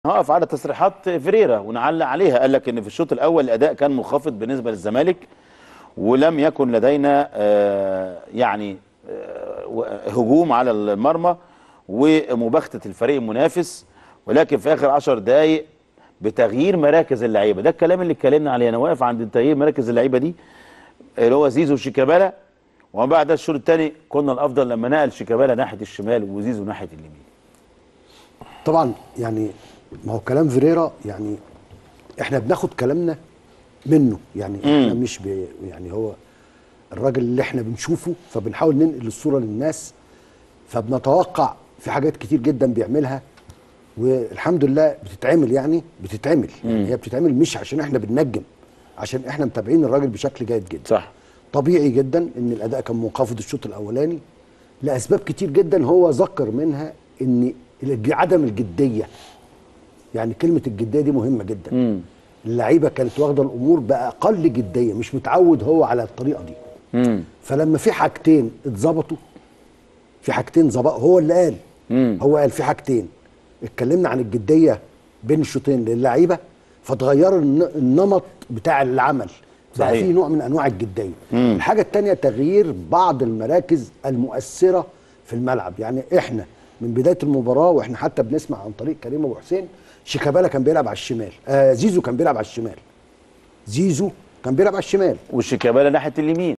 هقف على تصريحات فيريرا ونعلق عليها قال لك ان في الشوط الاول الاداء كان منخفض بالنسبه للزمالك ولم يكن لدينا آه، يعني آه، هجوم على المرمى ومباغته الفريق المنافس ولكن في اخر 10 دقائق بتغيير مراكز اللعيبه ده الكلام اللي اتكلمنا عليه انا واقف عند تغيير مراكز اللعيبه دي اللي هو زيزو وشيكابالا وما بعد الشوط الثاني كنا الافضل لما نقل شيكابالا ناحيه الشمال وزيزو ناحيه اليمين طبعا يعني ما هو كلام فيريرا يعني احنا بناخد كلامنا منه يعني احنا مش بي يعني هو الراجل اللي احنا بنشوفه فبنحاول ننقل الصوره للناس فبنتوقع في حاجات كتير جدا بيعملها والحمد لله بتتعمل يعني بتتعمل يعني هي بتتعمل مش عشان احنا بننجم عشان احنا متابعين الراجل بشكل جيد جدا صح طبيعي جدا ان الاداء كان منخفض الشوط الاولاني لاسباب كتير جدا هو ذكر منها ان الج- عدم الجديه يعني كلمه الجديه دي مهمه جدا مم. اللعيبه كانت واخده الامور باقل جديه مش متعود هو على الطريقه دي امم فلما في حاجتين اتظبطوا في حاجتين ظبط هو اللي قال مم. هو قال في حاجتين اتكلمنا عن الجديه بين الشوطين للعيبه فتغيروا الن- النمط بتاع العمل بقى صحيح. في نوع من انواع الجديه الحاجه الثانيه تغيير بعض المراكز المؤثره في الملعب يعني احنا من بدايه المباراه واحنا حتى بنسمع عن طريق كريم ابو حسين شيكابالا كان بيلعب على الشمال آه زيزو كان بيلعب على الشمال زيزو كان بيلعب على الشمال والشيكابالا ناحيه اليمين